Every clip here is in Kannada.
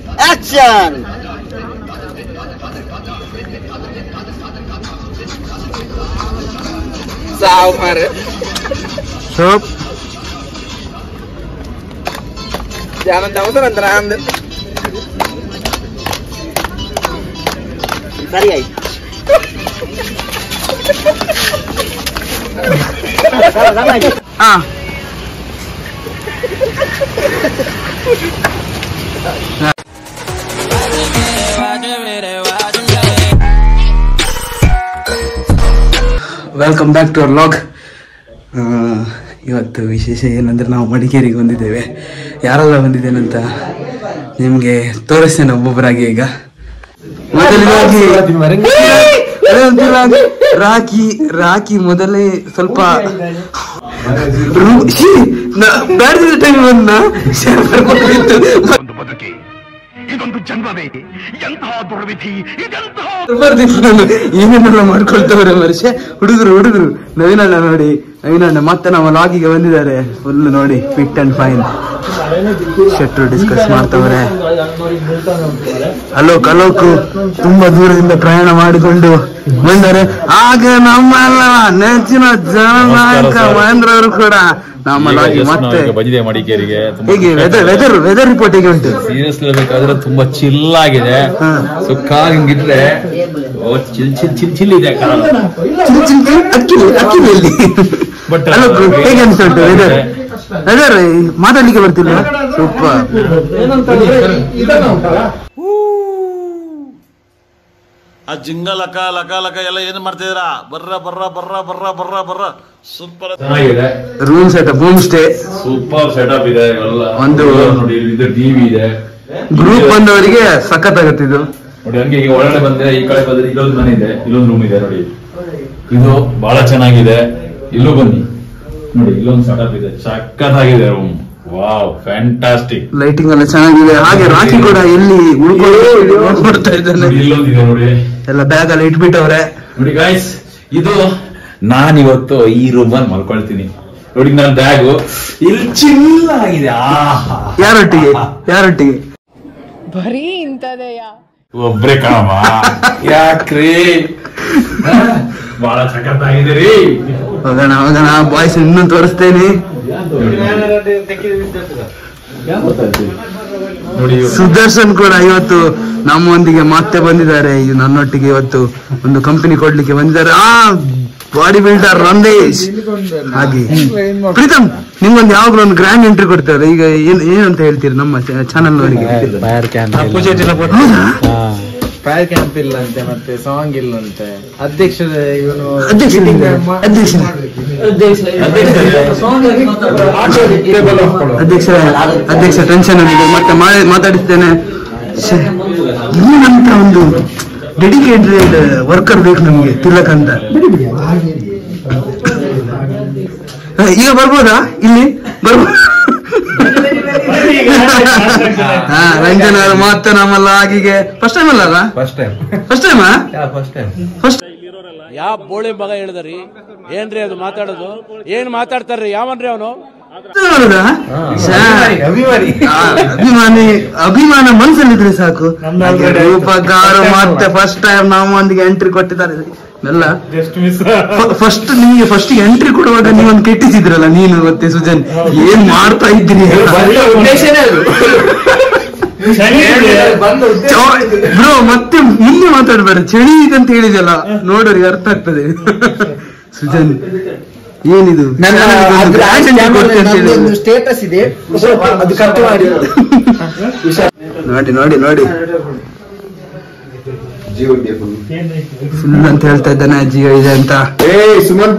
ಆಕ್ಷನ್ ಸಾವು ಮಾರೆ ಸೋಪ್ ಯಾವಂತ ಅವಸರ ಅಂತ ಅಂದ ಸರಿ ಆಯ್ತು ಹಾ welcome back to our log ಇವತ್ತು ವಿಶೇಷ ಏನಂದ್ರೆ ನಾವು ಮಡಿಕೇರಿಗೆ ಬಂದಿದ್ದೇವೆ ಯಾರೆಲ್ಲ ಬಂದಿದ್ದೇನಂತ ನಿಮಗೆ ತೋರಿಸ್ತೇನೆ ಒಬ್ಬೊಬ್ಬರಾಗಿ ಈಗ ಮೊದಲಿಗಾಗಿ ಅದಂತಿಲ್ಲ, ರಾಖಿ ರಾಖಿ ಮೊದಲೇ ಸ್ವಲ್ಪ ರು- ಶ್ಶೀ, ನಾ- ಬ್ಯಾಡ್ದಿದ್ದ ಟೈಮ್ ಬಂದ ಒಂದು ಬದುಕಿ ಇದೊಂದು ಜನ್ಮವೇ ಎಂತಹ ದುರ್ವಿಧಿ ಇದೆಂತಹ ಬರ್ದಿತ್ತು ನಾನು ಏನೇನೆಲ್ಲ ಮಾಡ್ಕೊಳ್ತವ್ರೆ ವರ್ಷ ಹುಡುಗರು ಹುಡುಗರು ನವೀನಣ್ಣ ನೋಡಿ ನವೀನಣ್ಣ ಮತ್ತೆ ನಮ್ಮ ಲಾಗಿಗೆ ಬಂದಿದ್ದಾರೆ ಫುಲ್ ನೋಡಿ ಫಿಟ್ ಅಂಡ್ ಫೈನ್ ಶೆಟ್ರು ಡಿಸ್ಕಸ್ ಮಾಡ್ತವ್ರೆ ಅಲೋಕ್ ಅಲೋಕ್ ತುಂಬಾ ದೂರದಿಂದ ಪ್ರಯಾಣ ಮಾಡಿಕೊಂಡು ಬಂದರೆ ಆಗ ನಮ್ಮೆಲ್ಲ ನೆಚ್ಚಿನ ಜನನಾಯಕ ಮಹೇಂದ್ರ ಅವರು ಕೂಡ ನಮ್ಮ ಲಾಗಿ ಮತ್ತೆ ಬಂದಿದೆ ಮಡಿಕೇರಿಗೆ ಹೇಗೆ ವೆದರ್ ವೆದರ್ ವೆದರ್ ರಿಪೋರ್ಟ್ ಹೇಗೆ ಉಂಟು ಸೀರಿಯಸ್ ಬೇಕಾದ್ರೆ ತುಂಬಾ ಚಿಲ್ ಆಗಿದೆ ಹಾ. ಸುಕ್ಕಾಗಿ ಹಿಂಗಿಟ್ರೆ ಓ ಚಿಲ್ ಚಿಲ್ ಚಿಲ್ ಚಿಲ್ ಇದೆ ಕಾಲ ಚಿನ್ ಚಿನ್ ಚಿನ್ ಅಕ್ಕಿ ಅಕ್ಕಿ ಎಲ್ಲಿ But, ಅಲ್ಲ bro, uh, ಹೇಗೆ ಅನ್ಸುಂಟು ವೆದರ್ ವೆದರ್ ಮಾತಾಡ್ಲಿಕ್ಕೆ ಬರ್ತಿಲ್ಲ ಸೂಪರ್ ಆ ಜಿಂಗ ಲಕ ಲಕ ಲಕ ಎಲ್ಲ ಏನ್ ಮಾಡ್ತಿದ್ದೀರಾ ಬರ್ರ ಬರ್ರ ಬರ್ರ ಬರ್ರ ಬರ್ರ ಬರ್ರ ಸೂಪರ್ ಚೆನ್ನಾಗಿದೆ room setup home stay super setup ಇದೆ ಎಲ್ಲ ಒಂದು- ನೋಡಿ ಇದು ಟಿವಿ ಇದೆ ಗ್ರೂಪ್ ಬಂದವರಿಗೆ ಸಖತ್ ಆಗತ್ತಿದ್ದು ನೋಡಿ ಹಂಗೆ ಈಗ ಒಳಗಡೆ ಬಂದ್ರೆ ಈ ಕಡೆ ಬಂದ್ರೆ ಇಲ್ಲೊಂದು ಮನೆ ಇದೆ ಇಲ್ಲೊಂದು ರೂಮ್ ಇದೆ ನೋಡಿ ಇದು ಬಹಳ ಚೆನ್ನಾಗಿದೆ ಇಲ್ಲೂ ಬನ್ನಿ ನೋಡಿ ಇಲ್ಲೊಂದು ಸೆಟಪ್ ಇದೆ ಸಖತ್ತಾಗಿದೆ ರೂಮ್ ವಾವ್ ಫ್ಯಾಂಟಾಸ್ಟಿಕ್ ಲೈಟಿಂಗ್ ಎಲ್ಲ ಚೆನ್ನಾಗಿದೆ ಹಾಗೆ ರಾಖಿ ಕೂಡ ಎಲ್ಲಿ ಉಳ್ಕೊಳ್ಳೋ ನೋಡ್ತಾ ಇದ್ದಾನೆ ನೋಡಿ ಇಲ್ಲೊಂದಿದೆ ನೋಡಿ ಎಲ್ಲ ಬ್ಯಾಗ್ ಎಲ್ಲ ಇಟ್ಬಿಟ್ಟವ್ರೆ ನೋಡಿ ಗಾಯ್ಸ್ ಇದು ನಾನಿವತ್ತು ಈ ರೂಮ್ ಅಲ್ಲಿ ಮಲ್ಕೊಳ್ತೀನಿ ನೋಡಿ ನನ್ನ ಬ್ಯಾಗು ಇಲ್ಲಿ ಚಿಲ್ಲ ಆಗಿದೆ ಆಹಾ ಯಾರೊಟ್ಟಿಗೆ ಯಾರೊಟ್ಟಿಗೆ ಬರೀ ಇಂಥದೆಯಾ ಒಬ್ರೇ ಕಣಮ್ಮ ಯಾಕ್ರಿ ಬಹಳ ಸಖತ್ತಾಗಿದೆ ರೀ ಹೋಗೋಣ ಹೋಗೋಣ ಬಾಯ್ಸ್ ಇನ್ನೂ ತೋರಿಸ್ತೇನೆ ನೋಡಿ ಇವ್ರು. ಸುದರ್ಶನ್ ಕೂಡ ಇವತ್ತು ನಮ್ಮೊಂದಿಗೆ ಮತ್ತೆ ಬಂದಿದ್ದಾರೆ ಇದು ನನ್ನೊಟ್ಟಿಗೆ ಇವತ್ತು ಒಂದು ಕಂಪನಿ ಕೊಡ್ಲಿಕ್ಕೆ ಬಂದಿದ್ದಾರೆ ಆ ಬಾಡಿ ಬಿಲ್ಡರ್ ರಂದೇಶ್ ಹಾಗೆ ಪ್ರೀತಮ್ ನಿಮ್ಗೊಂದು ಯಾವಾಗಲೂ ಒಂದು ಗ್ರ್ಯಾಂಡ್ ಎಂಟ್ರಿ ಕೊಡ್ತಾರೆ ಈಗ ಏನ್ ಏನಂತ ಹೇಳ್ತೀರಿ ನಮ್ಮ ಚಾನಲ್ ಅವರಿಗೆ ಹೌದಾ ಫೈರ್ ಕ್ಯಾಂಪ್ ಇಲ್ಲ ಅಂತೆ ಮತ್ತೆ ಸಾಂಗ್ ಇಲ್ಲ ಅಂತೆ ಅಧ್ಯಕ್ಷರ ಇವನು ಅಧ್ಯಕ್ಷ ಅಧ್ಯಕ್ಷ ಅಧ್ಯಕ್ಷ ಅಧ್ಯಕ್ಷ ಟೆನ್ಷನ್ ಇದೆ ಮತ್ತೆ ಮಾ- ಮಾತಾಡಿಸ್ತೇನೆ ಶ್ಯೆ, ಏನಂತ ಒಂದು ಡೆಡಿಕೇಟೆಡ್ ವರ್ಕರ್ ಬೇಕು ನಮ್ಗೆ ತಿಲಕ್ ಅಂತ ಹ, ಈಗ ಬರ್ಬೋದಾ ಇಲ್ಲಿ ಬರ್ಬೋದು ಹಾ ರಂಜನ್ ಅವರು ಮತ್ತೆ ನಮ್ಮಲ್ಲ ಆಗಿಗೆ ಫಸ್ಟ್ ಟೈಮ್ ಅಲ್ಲ ಫಸ್ಟ್ ಟೈಮ್ ಫಸ್ಟ್ ಟೈಮಾ ಫಸ್ಟ್ ಟೈಮ್ ಫಸ್ಟ್ ಯಾವ ಬೋಳಿ ಮಗ ಹೇಳಿದ್ರಿ ಏನ್ರಿ ಅದು ಮಾತಾಡೋದು ಏನ್ ಮಾತಾಡ್ತಾರ್ರಿ ಯಾವನ್ರಿ ಅವನು ಅಭಿಮಾನಿ ಅಭಿಮಾನ ಮನಸ್ಸಲ್ಲಿದ್ರೆ ಸಾಕು ಹಾಗೆ ರೂಪಗಾರು ಮತ್ತೆ ಫಸ್ಟ್ ಟೈಮ್ ನಮ್ಮೊಂದಿಗೆ ಎಂಟ್ರಿ ಕೊಟ್ಟಿದ್ದಾರೆ ಎಲ್ಲ ಫಸ್ಟ್ ನಿಮ್ಗೆ ಫಸ್ಟ್ ಎಂಟ್ರಿ ಕೊಡುವಾಗ ನೀವೊಂದು ಕೆಟ್ಟಿಸಿದ್ರಲ್ಲ ನೀನು ಮತ್ತೆ ಸುಜನ್ ಏನ್ ಮಾಡ್ತಾ ಇದ್ದೀರಿ ಬ್ರೋ ಮತ್ತೆ ಮುಂದೆ ಮಾತಾಡ್ಬೇಡ ಚಳಿ ಇದೆ ಅಂತ ಹೇಳಿದಲ್ಲ ನೋಡೋರಿಗೆ ಅರ್ಥ ಆಗ್ತದೆ ಸುಜನ್ ಏನಿದು ಒಂದು grand entry ಕೊಡ್ತೆ ಅಂತ ಹೇಳಿದ್ರು. ಸ್ಟೇಟಸ್ ಇದೆ ಅದು ಕಟ್ ಮಾಡಿ ನೋಡಿ ನೋಡಿ ನೋಡಿ ಫುಲ್ ಅಂತ ಹೇಳ್ತಾ ಇದ್ದಾನೆ ಜೀವ ಇದೆ ಅಂತ ಏ ಸುಮಂತ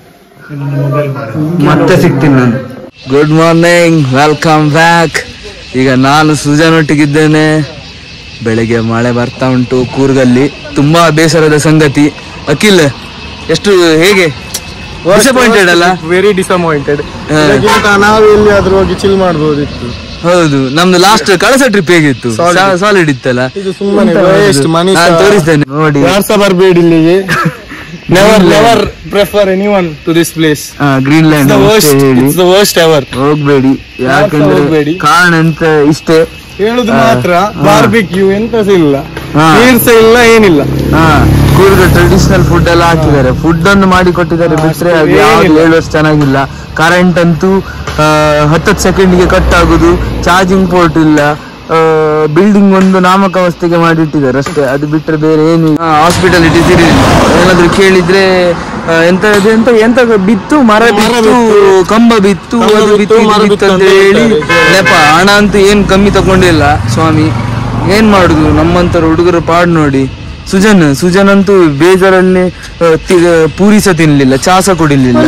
ಮತ್ತೆ ಸಿಗ್ತೀನಿ ನಾನು ಗುಡ್ ಮಾರ್ನಿಂಗ್ ವೆಲ್ಕಮ್ ಬ್ಯಾಕ್ ಈಗ ನಾನು ಸುಜನ್ ಒಟ್ಟಿಗಿದ್ದೇನೆ ಬೆಳಿಗ್ಗೆ ಮಳೆ ಬರ್ತಾ ಉಂಟು ಕೂರ್ಗಲ್ಲಿ ತುಂಬಾ ಬೇಸರದ ಸಂಗತಿ ಅಖಿಲ್ ಎಷ್ಟು ಹೇಗೆ ಡಿಸಪಾಯಿಂಟೆಡ್ ಅಲ್ಲ ವೆರಿ ಡಿಸಪಾಯಿಂಟೆಡ್ ಹಾ. ನಾವು ಎಲ್ಲಿಯಾದ್ರೂ ಹೋಗಿ ಚಿಲ್ ಮಾಡ್ಬೋದಿತ್ತು ಹೌದು ನಮ್ದು ಲಾಸ್ಟ್ ಕಳಸ ಟ್ರಿಪ್ ಹೇಗಿತ್ತು ಸಾಲಿಡ್ ಇತ್ತಲ್ಲ ಇದು ಸುಮ್ಮನೆ ಹೌದು. waste, ಮನುಷ್ಯ- ನಾನ್ ತೋರಿಸ್ತೇನೆ ನೋಡಿ ಯಾರ್ಸ ಬರ್ಬೇಡಿ ಇಲ್ಲಿಗೆ never never prefer any one to this place Green Land the worst it's the worst ever ಹೋಗ್ಬೇಡಿ ಯಾಕಂದ್ರೆ ಹೋಗ್ಬೇಡಿ. ಕಾರಣ ಅಂತ ಇಷ್ಟೇ ಹೇಳುದು ಮಾತ್ರ ಬಾರ್ಬಿಕ್ಯೂ ಎಂತ ಸಹ ಇಲ್ಲ ಹಾ. ನೀರ್ ಸಹ ಇಲ್ಲ ಏನಿಲ್ಲ ಹಾ ಕೂರ್ಗ ಟ್ರೆಡಿಷನಲ್ ಫುಡ್ ಎಲ್ಲ ಹಾಕಿದ್ದಾರೆ ಫುಡ್ ಅನ್ನು ಮಾಡಿ ಕೊಟ್ಟಿದ್ದಾರೆ ಬಿಟ್ರೆ ಅದು ಯಾವ್ದು ಹೇಳುವಷ್ಟು ಚೆನ್ನಾಗಿಲ್ಲ ಕರೆಂಟ್ ಅಂತೂ ಹತ್ತತ್ತು ಸೆಕೆಂಡ್ಗೆ ಕಟ್ ಆಗುದು ಚಾರ್ಜಿಂಗ್ ಪೋರ್ಟ್ ಇಲ್ಲ ಬಿಲ್ಡಿಂಗ್ ಒಂದು ನಾಮಕಾವಸ್ಥೆಗೆ ಮಾಡಿಟ್ಟಿದ್ದಾರೆ ಅಷ್ಟೇ ಅದು ಬಿಟ್ರೆ ಬೇರೆ ಏನು ಹಾಸ್ಪಿಟಾಲಿಟೀಸ್ ಇರಲಿಲ್ಲ ಏನಾದ್ರು ಕೇಳಿದ್ರೆ ಆ, ಎಂತ ಇದು ಎಂತ ಎಂತ ಬಿತ್ತು ಮರ ಬಿತ್ತು ಕಂಬ ಬಿತ್ತು ಅದು ಬಿತ್ತು ಇದು ಬಿತ್ತು ಅಂತ ಹೇಳಿ ನೆಪ ಹಣ ಅಂತೂ ಏನ್ ಕಮ್ಮಿ ತಗೊಂಡಿಲ್ಲ ಸ್ವಾಮಿ ಏನ್ ಮಾಡುದು ನಮ್ಮಂತರ ಹುಡುಗರ ಪಾಡ್ ನೋಡಿ ಸುಜನ್ ಸುಜನ್ ಅಂತೂ ಬೇಜಾರಲ್ಲಿ ಆ, ತಿ- ಪೂರಿ ಸಹ ತಿನ್ಲಿಲ್ಲ ಚಾ ಸಹ ಕುಡಿಲಿಲ್ಲ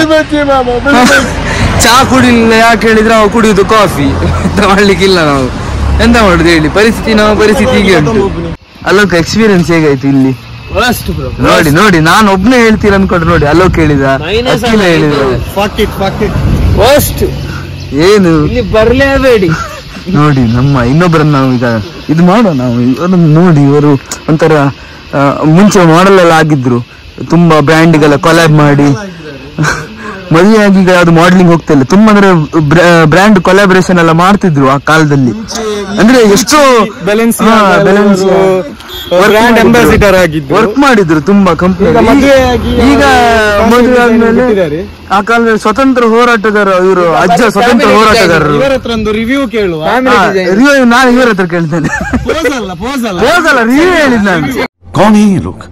ಚಾ ಕುಡಿಲಿಲ್ಲ ಯಾಕೆ ಹೇಳಿದ್ರೆ ನಾವು ಕುಡಿಯುದು ಕಾಫಿ ಎಂತ ಮಾಡ್ಲಿಕ್ಕಿಲ್ಲ ನಾವು ಎಂತ ಮಾಡುದು ಹೇಳಿ ಪರಿಸ್ಥಿತಿ ನಾವು ಪರಿಸ್ಥಿತಿ ಹೀಗೆ ಉಂಟು ಅಲ್ಲೋಕ ಎಕ್ಸ್ಪೀರಿಯನ್ಸ್ ಹೇಗಾಯ್ತು ಇಲ್ಲಿ ನೋಡಿ ನೋಡಿ ನಾನು ಒಬ್ನೇ ಹೇಳ್ತೀರ ಅನ್ಕೊಂಡ್ರೆ ನೋಡಿ ಅಲ್ಲೋಕ್ ಹೇಳಿದ ಅಖಿಲ ಹೇಳಿದ fuck it fuck it first ಏನು ಬರ್ಲೇಬೇಡಿ ನೋಡಿ ನಮ್ಮ ಇನ್ನೊಬ್ಬರನ್ನ ನಾವು ಈಗ ಇದು ಮಾಡುವ ನಾವು ಇವರನ್ನು ನೋಡಿ ಇವರು ಒಂಥರ ಆ, ಮುಂಚೆ ಮಾಡೆಲ್ ಎಲ್ಲ ಆಗಿದ್ರು ತುಂಬಾ ಬ್ರ್ಯಾಂಡ್ಗೆಲ್ಲ ಕೊಲಾಬ್ ಮಾಡಿ ಮದುವೆಯಾಗಿ ಈಗ ಅದು ಮಾಡ್ಲಿಂಗ್ ಹೋಗ್ತಾ ಇಲ್ಲ ತುಂಬಾ ಅಂದ್ರೆ ಬ್ರ್ಯಾಂಡ್ ಕೊಲಾಬರೇಷನ್ ಎಲ್ಲ ಮಾಡ್ತಿದ್ರು ಆ ಕಾಲದಲ್ಲಿ ಅಂದ್ರೆ ಎಷ್ಟೋ Balenciaga ಅವರು brand ambassador ಆಗಿದ್ರು. ವರ್ಕ್ ಮಾಡಿದ್ರು ತುಂಬಾ ಕಂಪನಿ ಈಗ ಮದುವೆಯಾಗಿ ಈಗ ಅವರು ಮದುವೆ fashion design ಆದ್ಮೇಲೆ ಬಿಟ್ಟಿದ್ದಾರೆ. ಆ ಕಾಲದಲ್ಲಿ ಸ್ವತಂತ್ರ ಹೋರಾಟಗಾರ ಇವರು ಅಜ್ಜ ಸ್ವತಂತ್ರ ಹೋರಾಟಗಾರರು ಇವರ ಹತ್ರ ಒಂದು ರಿವ್ಯೂ ಕೇಳುವ ರಿವ್ಯೂ ನಾನು ಇವರ ಹತ್ರ ಕೇಳ್ತೇನೆ ಪೋಸ್ ಅಲ್ಲ ಪೋಸ್ ಅಲ್ಲ ಹೋಗಲ್ಲ ರಿವ್ಯೂ ಹೇಳಿದ್ ನಾನು कौन है ये लोग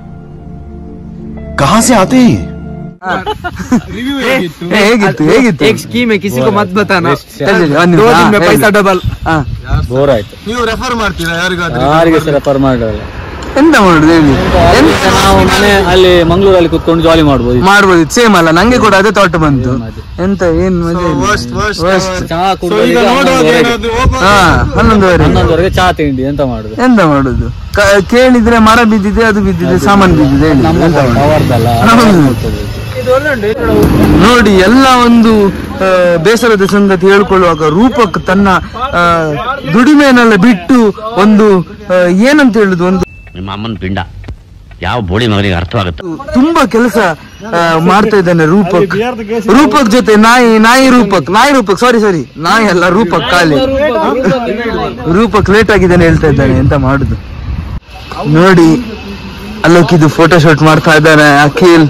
कहां से आते हैं ये ರಿವ್ಯೂ ಹೇಗಿತ್ತು ಏ, ಹೇಗಿತ್ತು ಹೇಗಿತ್ತು ಸ್ಕೀಮ್ ಕಿಸಿಕೋ ಮತ್ ಬತಾನ ಹೇಳಿ, ಒಂದ್ ನಿಮಿಷ. ಹಾ, ಹೇಳಿ. ಪೈಸಾ ಡಬಲ್ ಹಾ. ಬೋರ್ ಆಯ್ತು ನೀವು ರೆಫರ್ ಮಾಡ್ತೀರಾ ಯಾರಿಗಾದ್ರೂ ಯಾರಿಗೆ ಸಹ ರೆಫರ್ ಮಾಡಲ್ಲ ಎಂತ ಮಾಡುದು ಹೇಳಿ ಎಂತ ನಾವು ಮನೆ ಅಲ್ಲಿ ಮಂಗಳೂರಲ್ಲಿ ಕುತ್ಕೊಂಡು ಜಾಲಿ ಮಾಡ್ಬೋದು ಮಾಡ್ಬೋದು ಸೇಮ್ ಅಲ್ಲ ನಂಗೆ ಕೂಡ ಅದೇ ಥಾಟ್ ಬಂತು ಎಂತ ಏನ್ ಮಜಾ ಇಲ್ಲ. worst, worst, Worst. ಚಹಾ ಸೊ ಈಗ ಕುಡಿದು ನೋಡುವಾಗ ಏನಾದ್ರು open ಹಾ ಹನ್ನೊಂದುವರೆ ಹನ್ನೊಂದುವರೆಗೆ ಚಹಾ ತಿಂಡಿ ಎಂತ ಮಾಡುದು ಎಂತ ಮಾಡುದು ಕ- ಕೇಳಿದ್ರೆ ಮರ ಬಿದ್ದಿದೆ ಅದು ಬಿದ್ದಿದೆ ಸಾಮಾನು ಬಿದ್ದಿದೆ ಹೇಳಿ. ನಮ್ಮ ಎಂತ ಮಾಡುದು? ಅವರ್ದಲ್ಲ ಹೌದು. ನೋಡಿ ಎಲ್ಲ ಒಂದು ಆ, ಬೇಸರದ ಸಂಗತಿ ಹೇಳ್ಕೊಳ್ಳುವಾಗ ರೂಪಕ್ ತನ್ನ ಆ, ದುಡಿಮೆನೆಲ್ಲ ಬಿಟ್ಟು ಒಂದು ಆ, ಏನಂತ ಹೇಳುದು ಒಂದು ನಿಮ್ಮ ಅಮ್ಮನ ಪಿಂಡ ಯಾವ ಬೋಳಿ ಮಗನಿಗೆ ಅರ್ಥವಾಗುತ್ತೆ ತುಂಬಾ ಕೆಲಸ ಮಾಡ್ತಾ ಇದ್ದಾನೆ ರೂಪಕ್ ರೂಪಕ್ ಜೊತೆ ನಾಯಿ ನಾಯಿ ರೂಪಕ್ ನಾಯಿ ರೂಪಕ್ ಸಾರಿ ಸಾರಿ ನಾಯಿ ಅಲ್ಲ ರೂಪಕ್ ಖಾಲಿ ರೂಪಕ್ ಲೇಟ್ ಆಗಿದ್ದಾನೆ ಹೇಳ್ತಾ ಇದ್ದಾನೆ ಎಂತ ಮಾಡುದು ನೋಡಿ ಅಲ್ಲೋಕಿದು ಫೋಟೋ ಶೂಟ್ ಮಾಡ್ತಾ ಇದ್ದಾನೆ ಅಖಿಲ್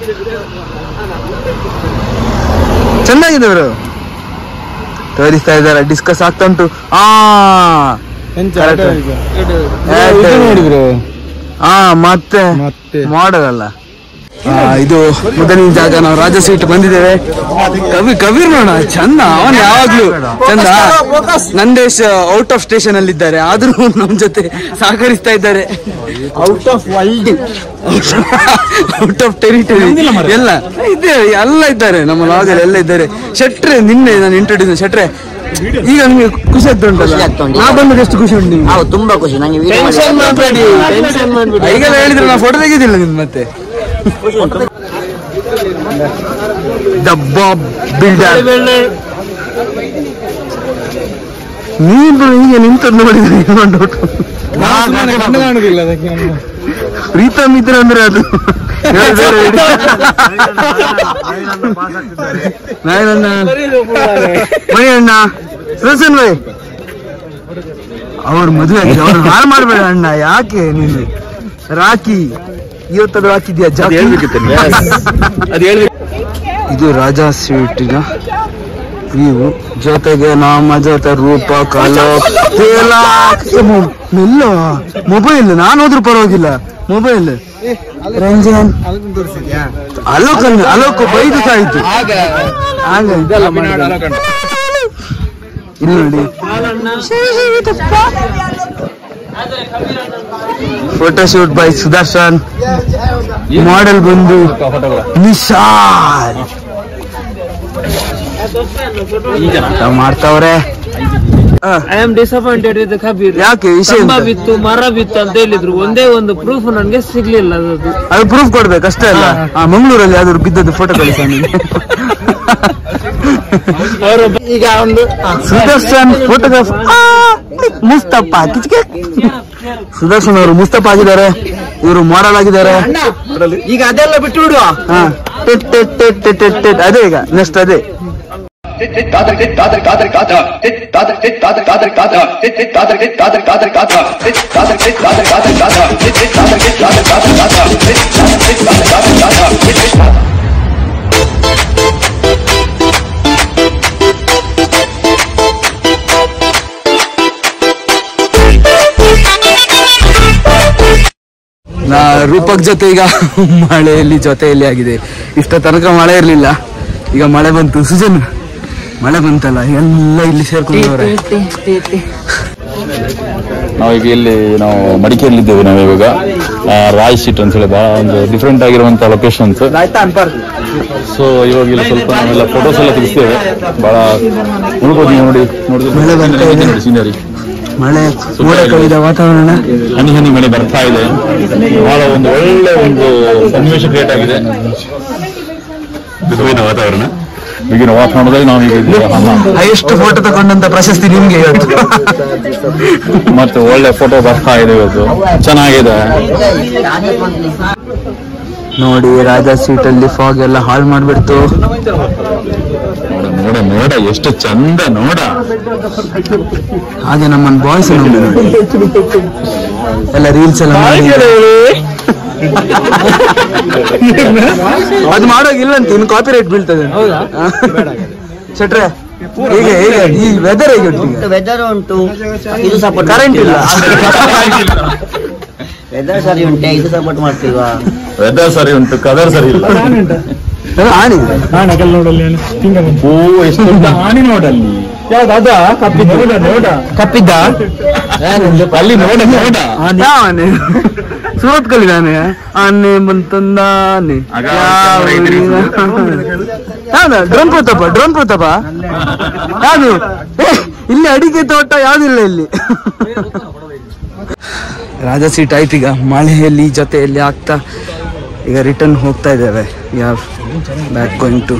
ಚೆನ್ನಾಗಿದೆ ಅವರು ತೋರಿಸ್ತಾ ಇದ್ದಾರೆ ಡಿಸ್ಕಸ್ ಆಗ್ತಾ ಉಂಟು ಆ ಎಂತ Correct. ಇದು ನೋಡಿದ್ರು ಆ ಮತ್ತೆ ಮತ್ತೆ ಮಾಡಲ್ಲ ಇದು ಮೊದಲಿನ ಜಾಗ ನಾವು ರಾಜ ಸೀಟ್ ಬಂದಿದ್ದೇವೆ ಕವಿ ಕಬೀರ್ ನೋಡ ಚಂದ ಅವನ್ ಯಾವಾಗ್ಲೂ ಚಂದ ನಂದೇಶ್ ಔಟ್ ಆಫ್ ಸ್ಟೇಷನ್ ಅಲ್ಲಿ ಇದ್ದಾರೆ ಆದ್ರೂ ನಮ್ ಜೊತೆ ಸಹಕರಿಸ್ತಾ ಇದ್ದಾರೆ out of world out of territory ಎಲ್ಲ ಇದ್ದೇವೆ ಎಲ್ಲ ಇದ್ದಾರೆ ನಮ್ಮ ಲಾಗಲ್ಲಿ ಎಲ್ಲ ಇದ್ದಾರೆ ಶೆಟ್ರೆ ನಿನ್ನೆ ನಾನು ಇಂಟ್ರೊಡ್ಯೂಸ್ ಶೆಟ್ರೆ ಈಗ ನಿಮ್ಗೆ ಖುಷಿ ಆಗ್ತಾ ಉಂಟಲ್ಲ ನಾ ಬಂದದ್ದು ಎಷ್ಟು ಖುಷಿ ಉಂಟು ನಿಮ್ಗೆ ತುಂಬಾ ಖುಷಿ ನಂಗೆ ಟೆನ್ಷನ್ ಮಾಡಬೇಡಿ ಟೆನ್ಷನ್ ಮಾಡಬೇಡಿ ಈಗೆಲ್ಲ ಹೇಳಿದ್ರೆ ನಾ ಫೋಟೋ ತೆಗೆದಿಲ್ಲ ನಿಮ್ ಮತ್ತೆ ಡಬ್ಬ ಬಿಲ್ಡರ್ ನೀನು ಹೀಗೆ ನಿಂತದ್ದು ನೋಡಿದ್ರೆ ಏನು ಡೌಟ್ ಕಣ್ಣು ಕಾಣುದಿಲ್ಲ ಅದಕ್ಕೆ ನಮ್ಮ ಪ್ರೀತಮ್ ಇದ್ರೆ ಅಂದ್ರೆ ಅದು ಬೇರೆ ಬೇರೆ ಇಡಿ. ನಾಯನಣ್ಣ ಮಣಿಯಣ್ಣ ಸುದರ್ಶನ್ ಭಾಯ್ ಅವ್ರ ಮದುವೆ ಆಗಿದೆ ಅವ್ರು ಹಾಳು ಮಾಡ್ಬೇಡ ಅಣ್ಣ ಯಾಕೆ ನೀನು ರಾಖಿ ಇವತ್ತದು ಹಾಕಿದ್ಯಾ ಜಾಕಿ ಇದು ರಾಜಾ ಸ್ವೀಟಿನ ವ್ಯೂ ಜೊತೆಗೆ ನಮ್ಮ ಜೊತೆ ರೂಪ ಕಾಲ ಮೆಲ್ಲ ಮೊಬೈಲ್ ನಾನು ಹೋದ್ರೂ ಪರವಾಗಿಲ್ಲ ಮೊಬೈಲ್ ರಂಜನ್ ಅಲೋಕ್ ಅಲ್ಲ ಅಲೋಕ್ ಬೈದು ಸಾಯ್ತು ಆಗ ಇಲ್ಲಿ ನೋಡಿ ಫೋಟೋಶೂಟ್ ಬೈ ಸುದರ್ಶನ್ ಮಾಡೆಲ್ ಬಂದು ನಿಶಾಲ್ ನಾವ್ ಮಾಡ್ತಾವ್ರೆ uh, I am disappointed with Kabir ಯಾಕೆ ವಿಷಯ ಕಂಬ ಎಂತ? ಬಿತ್ತು ಮರ ಬಿತ್ತು ಅಂತ ಹೇಳಿದ್ರು ಒಂದೇ ಒಂದು ಪ್ರೂಫ್ ನನ್ಗೆ ಸಿಗ್ಲಿಲ್ಲ ಅದು ಅದು ಪ್ರೂಫ್ ಕೊಡ್ಬೇಕು ಅಷ್ಟೇ ಅಲ್ಲ ಆ ಮಂಗಳೂರಲ್ಲಿ ಯಾವ್ದಾದ್ರು ಬಿದ್ದದ್ದು ಫೋಟೋ ಕಳಿಸ ಈಗ ಒಂದು ಸುದರ್ಶನ್ ಫೋಟೋಗ್ರಾಫ್ ಮುಸ್ತಫ ಕಿಚ್ಕೆ ಸುದರ್ಶನ್ ಅವರು ಮುಸ್ತಫ ಆಗಿದ್ದಾರೆ ಇವರು ಮಾರಲ್ ಆಗಿದ್ದಾರೆ ಈಗ ಅದೆಲ್ಲ ಬಿಟ್ಟು ಬಿಡುವ ಹಾ ಟೆಟ್ ಟೆಟ್ ಟೆಟ್ ಟೆಟ್ ಟೆಟ್ ಟೆಟ್. ಅದೇ ಈಗ ನೆಕ್ಸ್ಟ್ ಅದೇ ನಾ ರೂಪಕ್ ಜೊತೆ ಈಗ ಮಳೆಯಲ್ಲಿ ಜೊತೆಯಲ್ಲಿ ಆಗಿದೆ ಇಷ್ಟ ತನಕ ಮಳೆ ಇರ್ಲಿಲ್ಲ ಈಗ ಮಳೆ ಬಂತು ಸುಜನ್ ಮಳೆ ಬಂತಲ್ಲ ಎಲ್ಲ ಇಲ್ಲಿ ಸೇರ್ಕೊಂಡವ್ರೆ ನಾವೀಗ ಇಲ್ಲಿ ನಾವು ಮಡಿಕೇರಿಲಿದ್ದೇವೆ ನಾವು ಇವಾಗ ಆ, ರಾಯ್ ಸೀಟ್ ಅಂತ ಹೇಳಿ ಬಹಳ ಒಂದು ಡಿಫ್ರೆಂಟ್ ಆಗಿರುವಂತ ಲೊಕೇಶನ್ಸ್ ಸೊ ಇವಾಗ ಇಲ್ಲಿ ಸ್ವಲ್ಪ ನಾವೆಲ್ಲ ಫೋಟೋಸ್ ಎಲ್ಲ ತೆಗಿಸ್ತೇವೆ ಬಹಳ ನೋಡ್ಬೋದು ನೀವು ನೋಡಿ ಮಳೆ ಬರ್ತಾ ಇದೆ. ನೋಡಿ ಸೀನರಿ ಮಳೆ ಮೋಡ ಕವಿದ ವಾತಾವರಣ ಹನಿ ಹನಿ ಮಳೆ ಬರ್ತಾ ಇದೆ ಬಹಳ ಒಂದು ಒಳ್ಳೆ ಒಂದು ಸನ್ನಿವೇಶ ಕ್ರಿಯೇಟ್ ಆಗಿದೆ ಬಿಗುವಿನ ವಾತಾವರಣ ಈಗಿನ ವಾತಾವರಣದಲ್ಲಿ ನಾವು ಈಗ ಇದ್ದೀವಿ. ಹಾ, ಹೈಯೆಸ್ಟ್ ಫೋಟೋ ತಗೊಂಡಂತ ಪ್ರಶಸ್ತಿ ನಿಮ್ಗೆ ಇವತ್ತು ಮತ್ತೆ ಒಳ್ಳೆ ಫೋಟೋ ಬರ್ತಾ ಇದೆ ಇವತ್ತು ಚೆನ್ನಾಗಿದೆ ನೋಡಿ ರಾಜಾ ಸೀಟ್ ಅಲ್ಲಿ ಫಾಗ್ ಎಲ್ಲ ಹಾಳು ಮಾಡ್ಬಿಡ್ತು ನೋಡ ನೋಡ ನೋಡ ಎಷ್ಟು ಚಂದ ನೋಡ ಹಾಗೆ ನಮ್ಮನ್ ಬಾಯ್ಸ್ ನೋಡಿ ಎಲ್ಲ ರೀಲ್ಸ್ ಎಲ್ಲ ಮಾಡಿ ಅದು ಮಾಡೋಗಿಲ್ಲ ಅಂತ ಇನ್ನು ಕಾಪಿ ರೈಟ್ ಬೀಳ್ತದೆ ಸೆಟ್ರೆ ಹೇಗೆ ಹೇಗೆ ಈ ವೆದರ್ ಹೇಗೆ ಒಟ್ಟಿಗೆ ವೆದರ್ ಉಂಟು ಇದು ಸಪೋರ್ಟ್ ಕರೆಂಟ್ ಇಲ್ಲ ವೆದರ್ ಸರಿ ಉಂಟೆ ಇದು ಸಪೋರ್ಟ್ ಮಾಡ್ತಿಲ್ವಾ ವೆದರ್ ಸರಿ ಉಂಟು ಕದರ್ ಸರಿ ಇಲ್ಲ ಅದು ಆಣಿ ಓ ಎಷ್ಟು ದೊಡ್ಡ ಆಣಿ ನೋಡಲ್ಲಿ ಅದ ಕಪ್ಪಿದ್ದ ನೋಡ ಕಪ್ಪಿದ್ದ ಅಲ್ಲಿ ನೋಡ ನೋಡ ಯಾವನೆ ಸೂರತ್ ಕಲಿದಾನೆ ಆನೆ ಬಂತಂದಾನೆ ಆಗ camera ಇದ್ರಿ. ಯಾವ್ದ ಡ್ರೋನ್ ಪ್ರತಾಪ ಡ್ರೋನ್ ಪ್ರತಾಪ ಯಾವ್ದು ಏ, ಇಲ್ಲಿ ಅಡಿಕೆ ತೋಟ ಯಾವ್ದಿಲ್ಲ ಇಲ್ಲಿ ರಾಜ ಸೀಟ್ ಆಯ್ತು ಈಗ ಮಳೆಯಲ್ಲಿ ಜೊತೆಯಲ್ಲಿ ಆಗ್ತಾ ಈಗ ರಿಟರ್ನ್ ಹೋಗ್ತಾ ಇದ್ದೇವೆ ಯಾರ್ ಬ್ಯಾಕ್ ಗೋಯಿಂಗ್ ಟು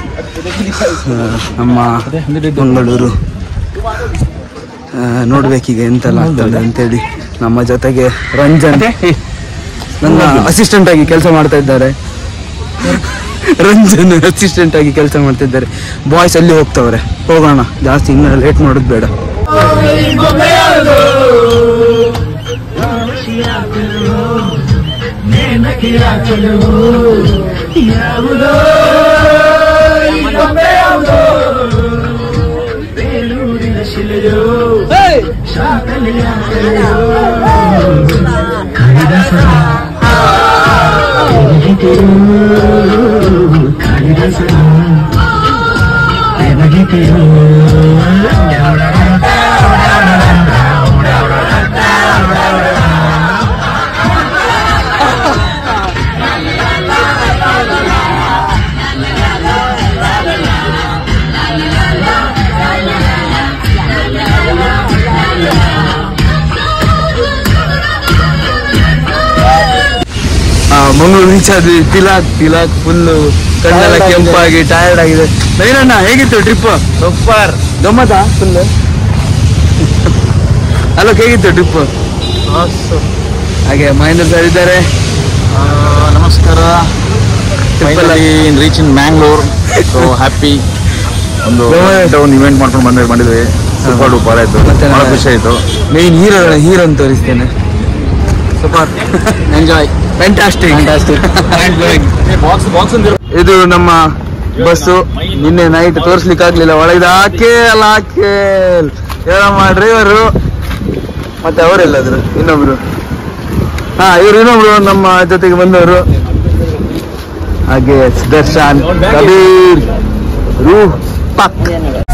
ನಮ್ಮ ಮಂಗಳೂರು ಆ, ನೋಡ್ಬೇಕೀಗ ಎಂತೆಲ್ಲ ಆಗ್ತದೆ ಅಂತೇಳಿ ನಮ್ಮ ಜೊತೆಗೆ ರಂಜನ್ ನನ್ನ ಅಸಿಸ್ಟೆಂಟ್ ಆಗಿ ಕೆಲಸ ಮಾಡ್ತಾ ಇದ್ದಾರೆ ರಂಜನ್ ಅಸಿಸ್ಟೆಂಟ್ ಆಗಿ ಕೆಲಸ ಮಾಡ್ತಾ ಇದ್ದಾರೆ ಬಾಯ್ಸ್ ಅಲ್ಲಿ ಹೋಗ್ತವ್ರೆ ಹೋಗೋಣ ಜಾಸ್ತಿ ಇನ್ನು ಲೇಟ್ ಮಾಡೋದು ಬೇಡ ಆ, ಮಂಗಳೂರು ರೀಚ್ ಆದ್ವಿ ತಿಲಾಕ್ ತಿಲಾಕ್ ಫುಲ್ಲು ಕಣ್ಣೆಲ್ಲ ಕೆಂಪಾಗಿ ಟಯರ್ಡ್ ಆಗಿದೆ ನವೀನಣ್ಣ ಹೇಗಿತ್ತು ಟ್ರಿಪ್ ಸೂಪರ್ ಗಮ್ಮತ್ತ ಫುಲ್ ಅಲ್ಲ ಹೇಗಿತ್ತು ಟ್ರಿಪ್ ಹಾಗೆ ಮಹೇಂದ್ರ ಸರ್ ಇದ್ದಾರೆ ನಮಸ್ಕಾರ Trip ಎಲ್ಲ- in reach in Mangalore so happy ಒಂದು ಗಮ್ಮತ್. ಒಂದು ಇವೆಂಟ್ ಮಾಡ್ಕೊಂಡು ಬಂದ್ರೆ ಮಾಡಿದ್ವಿ ಸೂಪರ್ ಡೂಪರ್ ಆಯ್ತು ಮತ್ತೆ ಬಹಳ ನಾನು- ಖುಷಿ ಆಯ್ತು ಮೇನ್ ಹೀರೋ ಹೀರೋ ತೋರಿಸ್ತೇನೆ super enjoy fantastic box box ಇದು ನಮ್ಮ ಬಸ್ಸು ನಿನ್ನೆ ನೈಟ್ ತೋರಿಸ್ಲಿಕ್ಕೆ ಆಗ್ಲಿಲ್ಲ ಒಳಗಿದ ಹಾಕೇ ಅಲ್ಲ ಹಾಕೇ ಹೇಳಮ್ಮ ಡ್ರೈವರು ಮತ್ತೆ ಅವರೆಲ್ಲಾದ್ರು ಇನ್ನೊಬ್ರು ಹಾ ಇವ್ರು ಇನ್ನೊಬ್ರು ನಮ್ಮ ಜೊತೆಗೆ ಬಂದವರು ಹಾಗೆ ಸುದರ್ಶನ್ ಕಬೀರ್ ರೂಹ್ ಪಕ್